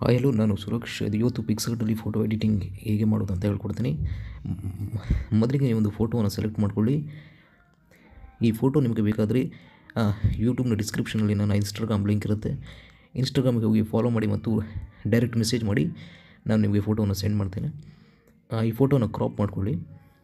hi hello ನಾನು ಸುರಕ್ಷ್ ಇದು ಇವತ್ತು ಪಿಕ್ಸರ್ಟಲ್ಲಿ ಫೋಟೋ ಎಡಿಟಿಂಗ್ ಹೇಗೆ ಮಾಡೋದು ಅಂತ ಹೇಳ್ಕೊಡ್ತೀನಿ ಮ್- ಮೊದಲಿಗೆ ನೀವು ಒಂದು ಫೋಟೋವನ್ನು ಸೆಲೆಕ್ಟ್ ಮಾಡ್ಕೊಳ್ಳಿ ಈ ಫೋಟೋ ನಿಮಗೆ ಬೇಕಾದರೆ ಯೂಟ್ಯೂಬ್ನ ಡಿಸ್ಕ್ರಿಪ್ಷನಲ್ಲಿ ನನ್ನ ಇನ್ಸ್ಟಾಗ್ರಾಮ್ ಲಿಂಕ್ ಇರುತ್ತೆ ಇನ್ಸ್ಟಾಗ್ರಾಮಿಗೆ ಹೋಗಿ ಫಾಲೋ ಮಾಡಿ ಮತ್ತು ಡೈರೆಕ್ಟ್ ಮೆಸೇಜ್ ಮಾಡಿ ನಾನು ನಿಮಗೆ ಫೋಟೋವನ್ನು ಸೆಂಡ್ ಮಾಡ್ತೇನೆ ಆ, ಈ ಫೋಟೋನ ಕ್ರಾಪ್ ಮಾಡ್ಕೊಳ್ಳಿ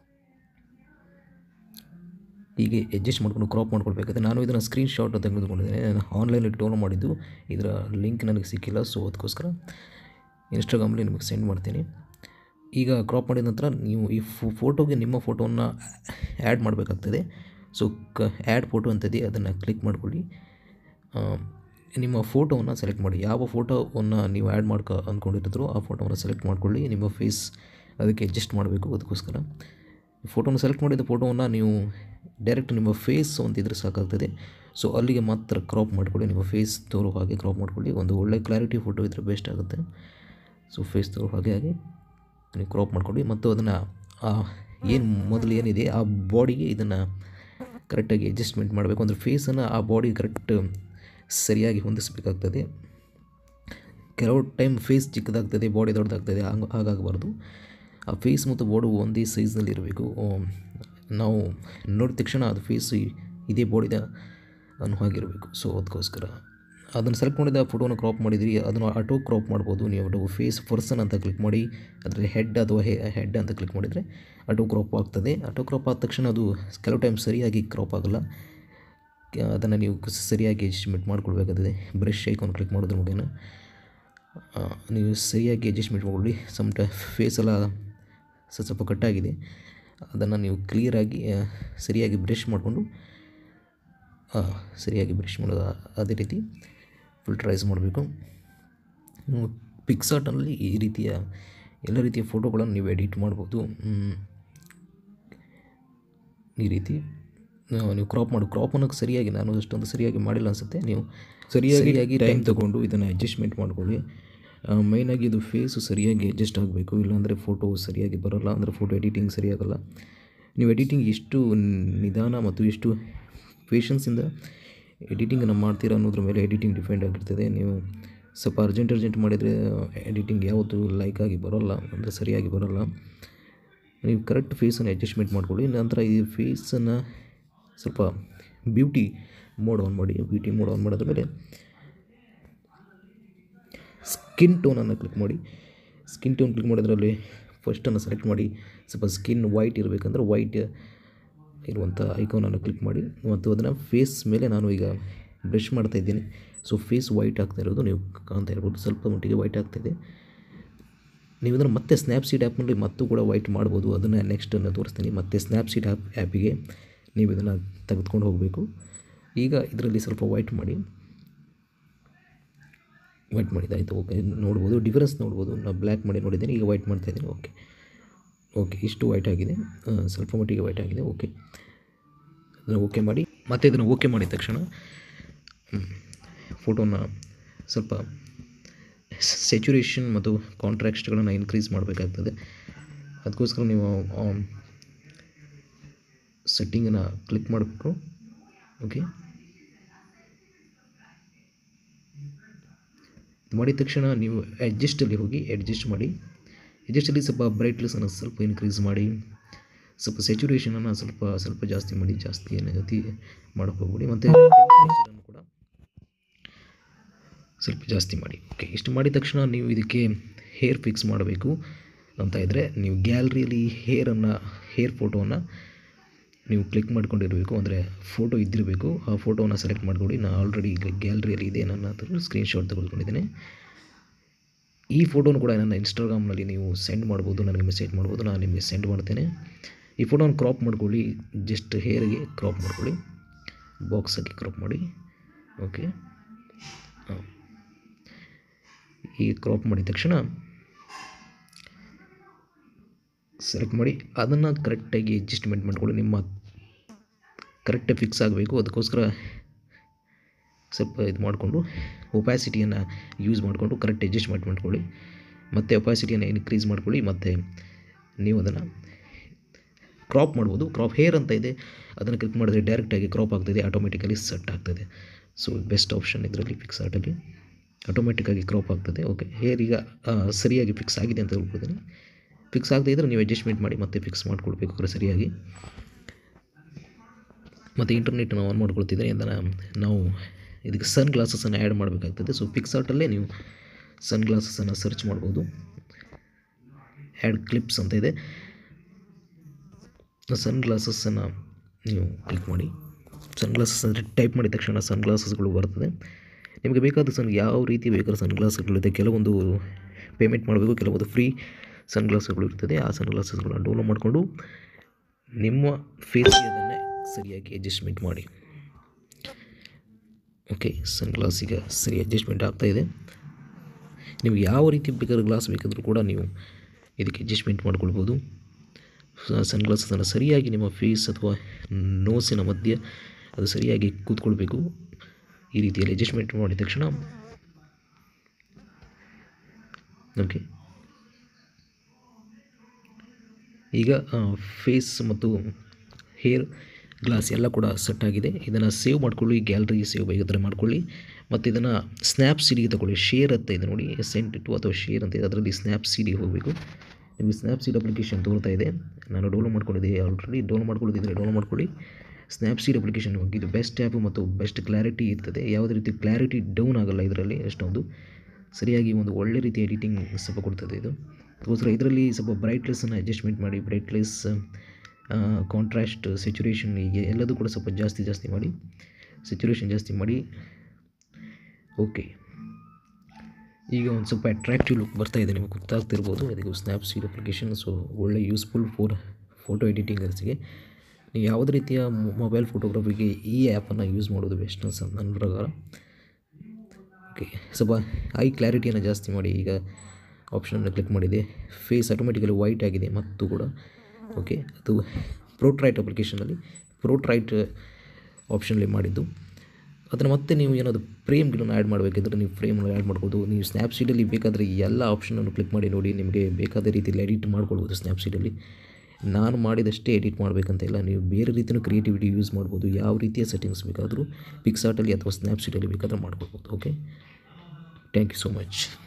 ಹೀಗೆ ಅಡ್ಜಸ್ಟ್ ಮಾಡ್ಕೊಂಡು ಕ್ರಾಪ್ ಮಾಡ್ಕೊಳ್ಬೇಕಾಗುತ್ತೆ ನಾನು ಇದನ್ನು ಸ್ಕ್ರೀನ್ ಶಾಟ್ ತೆಗೆದುಕೊಂಡಿದ್ದೇನೆ ನಾನು ಆನ್ಲೈನಲ್ಲಿ ಡೌನ್ಲೋಡ್ ಮಾಡಿದ್ದು ಇದರ ಲಿಂಕ್ ನನಗೆ ಸಿಕ್ಕಿಲ್ಲ ಸೊ ಅದಕ್ಕೋಸ್ಕರ ಇನ್ಸ್ಟಾಗ್ರಾಮಲ್ಲಿ ನಿಮಗೆ ಸೆಂಡ್ ಮಾಡ್ತೀನಿ ಈಗ ಕ್ರಾಪ್ ಮಾಡಿದ ನಂತರ ನೀವು ಈ ಫೋಟೋಗೆ ನಿಮ್ಮ ಫೋಟೋವನ್ನು ಆ್ಯಡ್ ಮಾಡಬೇಕಾಗ್ತದೆ ಸೊ ಕ ಆ್ಯಡ್ ಫೋಟೋ ಅಂತಿದೆ ಅದನ್ನು ಕ್ಲಿಕ್ ಮಾಡ್ಕೊಳ್ಳಿ ಆ, ನಿಮ್ಮ ಫೋಟೋವನ್ನು ಸೆಲೆಕ್ಟ್ ಮಾಡಿ ಯಾವ ಫೋಟೋವನ್ನು ನೀವು ಆ್ಯಡ್ ಮಾಡ್ಕೊ ಅಂದ್ಕೊಂಡಿರ್ತೀರೋ ಆ ಫೋಟೋವನ್ನು ಸೆಲೆಕ್ಟ್ ಮಾಡ್ಕೊಳ್ಳಿ ನಿಮ್ಮ ಫೇಸ್ ಅದಕ್ಕೆ ಅಡ್ಜಸ್ಟ್ ಮಾಡಬೇಕು ಅದಕ್ಕೋಸ್ಕರ ಫೋಟೋನ ಸೆಲೆಕ್ಟ್ ಮಾಡಿದ ಫೋಟೋವನ್ನು ನೀವು ಡೈರೆಕ್ಟ್ ನಿಮ್ಮ ಫೇಸ್ ಅಂತಿದ್ರೆ ಸಾಕಾಗ್ತದೆ ಸೊ ಅಲ್ಲಿಗೆ ಮಾತ್ರ ಕ್ರಾಪ್ ಮಾಡ್ಕೊಳ್ಳಿ ನಿಮ್ಮ ಫೇಸ್ ತೋರೋ ಹಾಗೆ ಕ್ರಾಪ್ ಮಾಡ್ಕೊಳ್ಳಿ ಒಂದು ಒಳ್ಳೆ ಕ್ಲಾರಿಟಿ ಫೋಟೋ ಇದ್ದರೆ ಬೆಸ್ಟ್ ಆಗುತ್ತೆ ಸೊ ಫೇಸ್ ತೋರೋ ಹಾಗೆ ಹಾಗೆ ನೀವು ಕ್ರಾಪ್ ಮಾಡ್ಕೊಳ್ಳಿ ಮತ್ತು ಅದನ್ನು ಏನು ಮೊದಲು ಏನಿದೆ ಆ ಬಾಡಿಗೆ ಇದನ್ನು ಕರೆಕ್ಟಾಗಿ ಅಡ್ಜಸ್ಟ್ಮೆಂಟ್ ಮಾಡಬೇಕು ಅಂದರೆ ಫೇಸನ್ನು ಆ ಬಾಡಿ ಕರೆಕ್ಟ್ ಸರಿಯಾಗಿ ಹೊಂದಿಸಬೇಕಾಗ್ತದೆ ಕೆಲವು ಟೈಮ್ ಫೇಸ್ ಚಿಕ್ಕದಾಗ್ತದೆ ಬಾಡಿ ದೊಡ್ಡದಾಗ್ತದೆ ಹಂಗೆ ಹಾಗಾಗಬಾರ್ದು ಆ ಫೇಸ್ ಮತ್ತು ಬಾಡಿ ಒಂದೇ ಸೈಜ್ನಲ್ಲಿ ಇರಬೇಕು ನಾವು ನೋಡಿದ ತಕ್ಷಣ ಅದು ಫೇಸ್ ಇದೇ ಬಾಡಿದ ಅನ್ನೋ ಹಾಗಿರಬೇಕು ಸೊ ಅದಕ್ಕೋಸ್ಕರ ಅದನ್ನು ಸೆಲೆಕ್ಟ್ ಮಾಡಿದ ಫೋಟೋನ ಕ್ರಾಪ್ ಮಾಡಿದ್ರಿ ಅದನ್ನು ಆಟೋ ಕ್ರಾಪ್ ಮಾಡ್ಬೋದು ನೀವು ಅದು ಫೇಸ್ ಪರ್ಸನ್ ಅಂತ ಕ್ಲಿಕ್ ಮಾಡಿ ಅದರಲ್ಲಿ ಹೆಡ್ ಅಥವಾ ಹೆಡ್ ಅಂತ ಕ್ಲಿಕ್ ಮಾಡಿದರೆ ಆಟೋ ಕ್ರಾಪ್ ಆಗ್ತದೆ ಆಟೋ ಕ್ರಾಪ್ ಆದ ತಕ್ಷಣ ಅದು ಕೆಲವು ಟೈಮ್ ಸರಿಯಾಗಿ ಕ್ರಾಪ್ ಆಗಲ್ಲ ಅದನ್ನು ನೀವು ಸರಿಯಾಗಿ ಅಡ್ಜಸ್ಟ್ಮೆಂಟ್ ಮಾಡ್ಕೊಳ್ಬೇಕಾಗ್ತದೆ ಬ್ರಷ್ ಐಕಾನ್ ಕ್ಲಿಕ್ ಮಾಡೋದ್ರ ಮುಖೇನ ಆ, ನೀವು ಸರಿಯಾಗಿ ಅಡ್ಜಸ್ಟ್ಮೆಂಟ್ ಮಾಡ್ಕೊಳ್ಳಿ ಸಮ್ ಟ ಫೇಸ್ ಎಲ್ಲ ಸ್ವಲ್ಪ ಸ್ವಲ್ಪ ಕಟ್ಟಾಗಿದೆ ಅದನ್ನು ನೀವು ಕ್ಲಿಯರಾಗಿ ಆ, ಸರಿಯಾಗಿ ಬ್ರಷ್ ಮಾಡಿಕೊಂಡು ಸರಿಯಾಗಿ ಬ್ರಷ್ ಮಾಡೋದು ಆ- ಅದೇ ರೀತಿ ಫಿಲ್ಟ್ರೈಸ್ ಮಾಡಬೇಕು ಪಿಕ್ಸಾರ್ಟಲ್ಲಿ ಈ ರೀತಿಯ ಎಲ್ಲ ರೀತಿಯ ಫೋಟೋಗಳನ್ನು ನೀವು ಎಡಿಟ್ ಮಾಡ್ಬೋದು ಮ್, ಈ ರೀತಿ ನಾವು ನೀವು ಕ್ರಾಪ್ ಮಾಡಿ ಕ್ರಾಪ್ ಅನ್ನೋಕ್ಕೆ ಸರಿಯಾಗಿ ನಾನು ಅಷ್ಟೊಂದು ಸರಿಯಾಗಿ ಮಾಡಿಲ್ಲ ಅನಿಸುತ್ತೆ ನೀವು ಸರಿಯಾಗಿ ಟೈಮ್ ತೊಗೊಂಡು ಇದನ್ನು ಅಡ್ಜಸ್ಟ್ಮೆಂಟ್ ಮಾಡ್ಕೊಳ್ಳಿ ಮೈನಾಗಿ ಇದು ಫೇಸು ಸರಿಯಾಗಿ ಅಡ್ಜಸ್ಟ್ ಆಗಬೇಕು ಇಲ್ಲಾಂದರೆ ಫೋಟೋ ಸರಿಯಾಗಿ ಬರೋಲ್ಲ ಅಂದರೆ ಫೋಟೋ ಎಡಿಟಿಂಗ್ ಸರಿಯಾಗಲ್ಲ ನೀವು ಎಡಿಟಿಂಗ್ ಎಷ್ಟು ನಿಧಾನ ಮತ್ತು ಎಷ್ಟು ಪೇಷನ್ಸಿಂದ ಎಡಿಟಿಂಗನ್ನು ಮಾಡ್ತೀರಾ ಅನ್ನೋದ್ರ ಮೇಲೆ ಎಡಿಟಿಂಗ್ ಡಿಪೆಂಡ್ ಆಗಿರ್ತದೆ ನೀವು ಸ್ವಲ್ಪ ಅರ್ಜೆಂಟ್ ಅರ್ಜೆಂಟ್ ಮಾಡಿದರೆ ಎಡಿಟಿಂಗ್ ಯಾವತ್ತೂ ಲೈಕ್ ಆಗಿ ಬರೋಲ್ಲ ಅಂದರೆ ಸರಿಯಾಗಿ ಬರೋಲ್ಲ ನೀವು ಕರೆಕ್ಟ್ ಫೇಸನ್ನು ಅಡ್ಜಸ್ಟ್ಮೆಂಟ್ ಮಾಡ್ಕೊಳ್ಳಿ ನಂತರ ಈ ಫೇಸನ್ನು ಸ್ವಲ್ಪ ಬ್ಯೂಟಿ ಮೋಡ್ ಆನ್ ಮಾಡಿ ಬ್ಯೂಟಿ ಮೋಡ್ ಆನ್ ಮಾಡಿದ ಮೇಲೆ ಸ್ಕಿನ್ ಟೋನನ್ನು ಕ್ಲಿಕ್ ಮಾಡಿ ಸ್ಕಿನ್ ಟೋನ್ ಕ್ಲಿಕ್ ಮಾಡೋದ್ರಲ್ಲಿ ಫಸ್ಟನ್ನು ಸೆಲೆಕ್ಟ್ ಮಾಡಿ ಸ್ವಲ್ಪ ಸ್ಕಿನ್ ವೈಟ್ ಇರಬೇಕಂದ್ರೆ ವೈಟ್ ಇರುವಂಥ ಐಕಾನನ್ನು ಕ್ಲಿಕ್ ಮಾಡಿ ಮತ್ತು ಅದನ್ನು ಫೇಸ್ ಮೇಲೆ ನಾನು ಈಗ ಬ್ರಷ್ ಮಾಡ್ತಾ ಇದ್ದೀನಿ ಸೊ ಫೇಸ್ ವೈಟ್ ಆಗ್ತಾ ಇರೋದು ನೀವು ಕಾಣ್ತಾ ಇರ್ಬೋದು ಸ್ವಲ್ಪ ಮಟ್ಟಿಗೆ ವೈಟ್ ಆಗ್ತಾಯಿದೆ ನೀವು ಇದನ್ನು ಮತ್ತೆ ಸ್ನ್ಯಾಪ್ಸೀಡ್ ಆ್ಯಪ್ನಲ್ಲಿ ಮತ್ತೂ ಕೂಡ ವೈಟ್ ಮಾಡ್ಬೋದು ಅದನ್ನು ನೆಕ್ಸ್ಟನ್ನು ತೋರಿಸ್ತೀನಿ ಮತ್ತೆ ಸ್ನ್ಯಾಪ್ಸೀಡ್ ಆ್ಯಪ್ ಆ್ಯಪಿಗೆ ನೀವು ಇದನ್ನು ತೆಗೆದುಕೊಂಡು ಹೋಗಬೇಕು ಈಗ ಇದರಲ್ಲಿ ಸ್ವಲ್ಪ ವೈಟ್ ಮಾಡಿ ವೈಟ್ ಮಾಡಿದ್ದಾಯಿತು ಓಕೆ ನೋಡ್ಬೋದು ಡಿಫರೆನ್ಸ್ ನೋಡ್ಬೋದು ನಾನು ಬ್ಲ್ಯಾಕ್ ಮಾಡಿ ನೋಡಿದ್ದೀನಿ ಈಗ ವೈಟ್ ಮಾಡ್ತಾ ಇದ್ದೀನಿ ಓಕೆ ಓಕೆ ಇಷ್ಟು ವೈಟ್ ಆಗಿದೆ ಆ, ಸ್ವಲ್ಪ ಮಟ್ಟಿಗೆ ವೈಟ್ ಆಗಿದೆ ಓಕೆ ಅದನ್ನು ಓಕೆ ಮಾಡಿ ಮತ್ತೆ ಇದನ್ನು ಓಕೆ ಮಾಡಿದ ತಕ್ಷಣ ಫೋಟೋನ ಸ್ವಲ್ಪ ಸ್ಯಾಚುರೇಷನ್ ಮತ್ತು ಕಾಂಟ್ರಾಕ್ಸ್ಟ್ಗಳನ್ನು ಇನ್ಕ್ರೀಸ್ ಮಾಡಬೇಕಾಗ್ತದೆ ಅದಕ್ಕೋಸ್ಕರ ನೀವು ಸೆಟ್ಟಿಂಗನ್ನು ಕ್ಲಿಕ್ ಮಾಡಬೇಕು ಓಕೆ ಇದು ಮಾಡಿದ ತಕ್ಷಣ ನೀವು ಅಡ್ಜಸ್ಟಲ್ಲಿ ಹೋಗಿ ಅಡ್ಜಸ್ಟ್ ಮಾಡಿ ಅಡ್ಜಸ್ಟಲ್ಲಿ ಸ್ವಲ್ಪ ಬ್ರೈಟ್ನೆಸ್ಸನ್ನು ಸ್ವಲ್ಪ ಇನ್ಕ್ರೀಸ್ ಮಾಡಿ ಸ್ವಲ್ಪ ಸ್ಯಾಚುರೇಷನನ್ನು ಸ್ವಲ್ಪ ಸ್ವಲ್ಪ ಜಾಸ್ತಿ ಮಾಡಿ ಜಾಸ್ತಿ ಏನು ಅತಿ ಮಾಡೋಕ್ಕೆ ಹೋಗ್ಬೇಡಿ ಮತ್ತು ಟೆಂಪ್ರೇಚರನ್ನು ಕೂಡ ಸ್ವಲ್ಪ ಜಾಸ್ತಿ ಮಾಡಿ ಓಕೆ ಇಷ್ಟು ಮಾಡಿದ ತಕ್ಷಣ ನೀವು ಇದಕ್ಕೆ ಹೇರ್ ಫಿಕ್ಸ್ ಮಾಡಬೇಕು ಅಂತ ಇದ್ದರೆ ನೀವು ಗ್ಯಾಲ್ರಿಯಲ್ಲಿ ಹೇರನ್ನು ಹೇರ್ ಫೋಟೋವನ್ನು ನೀವು ಕ್ಲಿಕ್ ಮಾಡ್ಕೊಂಡಿರಬೇಕು ಅಂದರೆ ಫೋಟೋ ಇದ್ದಿರಬೇಕು ಆ ಫೋಟೋವನ್ನು ಸೆಲೆಕ್ಟ್ ಮಾಡ್ಕೊಳ್ಳಿ ನಾನು ಆಲ್ರೆಡಿ ಈಗ ಗ್ಯಾಲ್ರಿಯಲ್ಲಿ ಇದೆ ನನ್ನ ಹತ್ರ ಸ್ಕ್ರೀನ್ಶಾಟ್ ತೆಗೆದುಕೊಂಡಿದ್ದೇನೆ ಈ ಫೋಟೋನು ಕೂಡ ನನ್ನ ಇನ್ಸ್ಟಾಗ್ರಾಮ್ನಲ್ಲಿ ನೀವು ಸೆಂಡ್ ಮಾಡ್ಬೋದು ನನಗೆ ಮೆಸೇಜ್ ಮಾಡ್ಬೋದು ನಾನು ನಿಮಗೆ ಸೆಂಡ್ ಮಾಡ್ತೇನೆ ಈ ಫೋಟೋನ ಕ್ರಾಪ್ ಮಾಡ್ಕೊಳ್ಳಿ ಜಸ್ಟ್ ಹೇರಿಗೆ ಕ್ರಾಪ್ ಮಾಡ್ಕೊಳ್ಳಿ ಬಾಕ್ಸಾಗಿ ಕ್ರಾಪ್ ಮಾಡಿ ಓಕೆ ಹಾಂ ಈ ಕ್ರಾಪ್ ಮಾಡಿದ ತಕ್ಷಣ ಸೆಲೆಕ್ಟ್ ಮಾಡಿ ಅದನ್ನು ಕರೆಕ್ಟಾಗಿ ಅಡ್ಜಸ್ಟ್ಮೆಂಟ್ ಮಾಡ್ಕೊಳ್ಳಿ ನಿಮ್ಮ ಕರೆಕ್ಟಾಗಿ ಫಿಕ್ಸ್ ಆಗಬೇಕು ಅದಕ್ಕೋಸ್ಕರ ಸ್ವಲ್ಪ ಇದು ಮಾಡಿಕೊಂಡು ಒಪ್ಯಾಸಿಟಿಯನ್ನು ಯೂಸ್ ಮಾಡಿಕೊಂಡು ಕರೆಕ್ಟ್ ಅಡ್ಜಸ್ಟ್ಮೆಂಟ್ ಮಾಡ್ಕೊಳ್ಳಿ ಮತ್ತು ಒಪ್ಯಾಸಿಟಿಯನ್ನು ಇನ್ಕ್ರೀಸ್ ಮಾಡ್ಕೊಳ್ಳಿ ಮತ್ತು ನೀವು ಅದನ್ನು ಕ್ರಾಪ್ ಮಾಡ್ಬೋದು ಕ್ರಾಪ್ ಹೇರ್ ಅಂತ ಇದೆ ಅದನ್ನು ಕ್ಲಿಕ್ ಮಾಡಿದ್ರೆ ಡೈರೆಕ್ಟಾಗಿ ಕ್ರಾಪ್ ಆಗ್ತದೆ ಆಟೋಮೆಟಿಕಲಿ ಸೆಟ್ ಆಗ್ತದೆ ಸೊ ಬೆಸ್ಟ್ ಆಪ್ಷನ್ ಇದರಲ್ಲಿ ಪಿಕ್ಸಾರ್ಟಲ್ಲಿ ಆಟೋಮೆಟಿಕ್ಕಾಗಿ ಕ್ರಾಪ್ ಆಗ್ತದೆ ಓಕೆ ಹೇರ್ ಈಗ ಆ, ಸರಿಯಾಗಿ ಫಿಕ್ಸ್ ಆಗಿದೆ ಅಂತ ತಿಳ್ಕೊಳ್ತೀನಿ ಫಿಕ್ಸ್ ಆಗದೇ ಇದ್ದರೆ ನೀವು ಅಡ್ಜಸ್ಟ್ಮೆಂಟ್ ಮಾಡಿ ಮತ್ತೆ ಫಿಕ್ಸ್ ಮಾಡ್ಕೊಳ್ಬೇಕು ಸರಿಯಾಗಿ ಮತ್ತು ಇಂಟರ್ನೆಟ್ ನಾವು ಆನ್ ಮಾಡ್ಕೊಳ್ತಿದ್ರೆ ಅದನ್ನು ನಾವು ಇದಕ್ಕೆ ಸನ್ ಗ್ಲಾಸಸನ್ನು ಆ್ಯಡ್ ಮಾಡಬೇಕಾಗ್ತದೆ ಸೊ ಪಿಕ್ಸಾರ್ಟಲ್ಲೇ ನೀವು ಸನ್ ಗ್ಲಾಸಸನ್ನು ಸರ್ಚ್ ಮಾಡ್ಬೋದು ಆ್ಯಡ್ ಕ್ಲಿಪ್ಸ್ ಅಂತ ಇದೆ ಸನ್ ಗ್ಲಾಸಸ್ಸನ್ನು ನೀವು ಕ್ಲಿಕ್ ಮಾಡಿ ಸನ್ ಗ್ಲಾಸಸ್ ಅಂದರೆ ಟೈಪ್ ಮಾಡಿದ ತಕ್ಷಣ ಸನ್ ಗ್ಲಾಸಸ್ಗಳು ಬರ್ತದೆ ನಿಮಗೆ ಬೇಕಾದ ಸನ್ ಯಾವ ರೀತಿ ಬೇಕಾದ ಸನ್ ಗ್ಲಾಸ್ಗಳಿದೆ ಕೆಲವೊಂದು ಪೇಮೆಂಟ್ ಮಾಡಬೇಕು ಕೆಲವೊಂದು ಫ್ರೀ ಸನ್ ಗ್ಲಾಸ್ಗಳು ಇರ್ತದೆ ಆ ಸನ್ ಗ್ಲಾಸಸ್ಗಳನ್ನ ಡೌನ್ಲೋಡ್ ಮಾಡಿಕೊಂಡು ನಿಮ್ಮ ಫೇಸ್ಗೆ ಅದನ್ನೇ ಸರಿಯಾಗಿ ಅಡ್ಜಸ್ಟ್ಮೆಂಟ್ ಮಾಡಿ ಓಕೆ ಸನ್ ಗ್ಲಾಸ್ ಈಗ ಸರಿ ಅಡ್ಜಸ್ಟ್ಮೆಂಟ್ ಆಗ್ತಾಯಿದೆ ನಿಮ್ಗೆ ಯಾವ ರೀತಿ ಬೇಕಾದ್ರೆ ಗ್ಲಾಸ್ ಬೇಕಾದರೂ ಕೂಡ ನೀವು ಇದಕ್ಕೆ ಅಡ್ಜಸ್ಟ್ಮೆಂಟ್ ಮಾಡ್ಕೊಳ್ಬೋದು ಸನ್ ಗ್ಲಾಸನ್ನು ಸರಿಯಾಗಿ ನಿಮ್ಮ ಫೇಸ್ ಅಥವಾ ನೋಸಿನ ಮಧ್ಯೆ ಅದು ಸರಿಯಾಗಿ ಕೂತ್ಕೊಳ್ಬೇಕು ಈ ರೀತಿಯಲ್ಲಿ ಅಡ್ಜಸ್ಟ್ಮೆಂಟ್ ಮಾಡಿದ ತಕ್ಷಣ ಓಕೆ ಈಗ ಫೇಸ್ ಮತ್ತು ಹೇರ್ ಗ್ಲಾಸ್ ಎಲ್ಲ ಕೂಡ ಸೆಟ್ ಆಗಿದೆ ಇದನ್ನು ಸೇವ್ ಮಾಡ್ಕೊಳ್ಳಿ ಗ್ಯಾಲರಿ ಸೇವ್ ಬೇಕಾದರೆ ಮಾಡ್ಕೊಳ್ಳಿ ಮತ್ತು ಇದನ್ನು ಸ್ನ್ಯಾಪ್ ಸೀಡಿಗೆ ತಗೊಳ್ಳಿ ಶೇರ್ ಅಂತ ಇದೆ ನೋಡಿ ಸೆಂಟ್ ಟು ಅಥವಾ ಶೇರ್ ಅಂತ ಇದೆ ಅದರಲ್ಲಿ ಸ್ನ್ಯಾಪ್ ಸೀಡಿಗೆ ಹೋಗಬೇಕು ನಿಮಗೆ ಸ್ನ್ಯಾಪ್ ಸೀಡ್ ಅಪ್ಲಿಕೇಶನ್ ತೋರ್ತಾ ಇದೆ ನಾನು ಡೌನ್ಲೋಡ್ ಮಾಡ್ಕೊಂಡಿದ್ದೆ ಆಲ್ರೆಡಿ ಡೌನ್ಲೋಡ್ ಮಾಡ್ಕೊಳ್ಳೋದಿದ್ದರೆ ಡೌನ್ಲೋಡ್ ಮಾಡ್ಕೊಳ್ಳಿ ಸ್ನ್ಯಾಪ್ ಸೀಡ್ ಅಪ್ಲಿಕೇಶನ್ ಇದು ಬೆಸ್ಟ್ ಆ್ಯಪ್ ಮತ್ತು ಬೆಸ್ಟ್ ಕ್ಲಾರಿಟಿ ಇರ್ತದೆ ಯಾವುದೇ ರೀತಿ ಕ್ಲಾರಿಟಿ ಡೌನ್ ಆಗಲ್ಲ ಇದರಲ್ಲಿ ಅಷ್ಟೊಂದು ಸರಿಯಾಗಿ ಒಂದು ಒಳ್ಳೆ ರೀತಿ ಎಡಿಟಿಂಗ್ ಸ್ವಲ್ಪ ಕೊಡ್ತದೆ ಇದು ಅದಕ್ಕೋಸ್ಕರ ಇದರಲ್ಲಿ ಸ್ವಲ್ಪ ಬ್ರೈಟ್ನೆಸ್ಸನ್ನು ಅಡ್ಜಸ್ಟ್ಮೆಂಟ್ ಮಾಡಿ ಬ್ರೈಟ್ನೆಸ್ ಕಾಂಟ್ರಾಸ್ಟ್ ಸ್ಯಾಚುರೇಷನ್ ಹೀಗೆ ಎಲ್ಲದೂ ಕೂಡ ಸ್ವಲ್ಪ ಜಾಸ್ತಿ ಜಾಸ್ತಿ ಮಾಡಿ ಸ್ಯಾಚುರೇಷನ್ ಜಾಸ್ತಿ ಮಾಡಿ ಓಕೆ ಈಗ ಒಂದು ಸ್ವಲ್ಪ ಅಟ್ರಾಕ್ಟಿವ್ ಲುಕ್ ಬರ್ತಾ ಇದೆ ನಿಮಗೆ ಗೊತ್ತಾಗ್ತಿರ್ಬೋದು ಇದಕ್ಕೆ ಸ್ನ್ಯಾಪ್ ಸೀಡ್ ಅಪ್ಲಿಕೇಶನ್ ಸೊ ಒಳ್ಳೆ ಯೂಸ್ಫುಲ್ ಫೋರ್ ಫೋಟೋ ಎಡಿಟಿಂಗರ್ಸ್ಗೆ ನೀವು ಯಾವುದೇ ರೀತಿಯ ಮೊಬೈಲ್ ಫೋಟೋಗ್ರಫಿಗೆ ಈ ಆ್ಯಪನ್ನು ಯೂಸ್ ಮಾಡೋದು ಬೆಸ್ಟ್ ಅನ್ಸ ನನ್ನ ಪ್ರಕಾರ ಓಕೆ ಸ್ವಲ್ಪ ಐ ಕ್ಲಾರಿಟಿಯನ್ನು ಜಾಸ್ತಿ ಮಾಡಿ ಈಗ ಆಪ್ಷನನ್ನು ಕ್ಲಿಕ್ ಮಾಡಿದೆ ಫೇಸ್ ಆಟೋಮೆಟಿಕಲಿ ವೈಟ್ ಆಗಿದೆ ಮತ್ತು ಕೂಡ ಓಕೆ ಅದು ಪ್ರೋಟ್ರೈಟ್ ಅಪ್ಲಿಕೇಶನಲ್ಲಿ ಪ್ರೋಟ್ರೈಟ್ ಆಪ್ಷನಲ್ಲಿ ಮಾಡಿದ್ದು ಅದನ್ನು ಮತ್ತೆ ನೀವು ಏನಾದರೂ ಫ್ರೇಮ್ಗಳನ್ನು ಆ್ಯಡ್ ಮಾಡಬೇಕಿದ್ರೆ ನೀವು ಫ್ರೇಮನ್ನು ಆ್ಯಡ್ ಮಾಡ್ಬೋದು ನೀವು ಸ್ನ್ಯಾಪ್ಸೀಡಲ್ಲಿ ಬೇಕಾದರೆ ಎಲ್ಲ ಆಪ್ಷನನ್ನು ಕ್ಲಿಕ್ ಮಾಡಿ ನೋಡಿ ನಿಮಗೆ ಬೇಕಾದ ರೀತಿಯಲ್ಲಿ ಎಡಿಟ್ ಮಾಡ್ಕೊಳ್ಬೋದು ಸ್ನ್ಯಾಪ್ಸೀಡಲ್ಲಿ ನಾನು ಮಾಡಿದಷ್ಟೇ ಎಡಿಟ್ ಮಾಡಬೇಕಂತ ಇಲ್ಲ ನೀವು ಬೇರೆ ರೀತಿಯೂ ಕ್ರಿಯೇಟಿವಿಟಿ ಯೂಸ್ ಮಾಡ್ಬೋದು ಯಾವ ರೀತಿಯ ಸೆಟ್ಟಿಂಗ್ಸ್ ಬೇಕಾದರೂ ಪಿಕ್ಸಾರ್ಟಲ್ಲಿ ಅಥವಾ ಸ್ನ್ಯಾಪ್ಸೀಡಲ್ಲಿ ಬೇಕಾದರೂ ಮಾಡ್ಕೊಳ್ಬೋದು okay thank you so much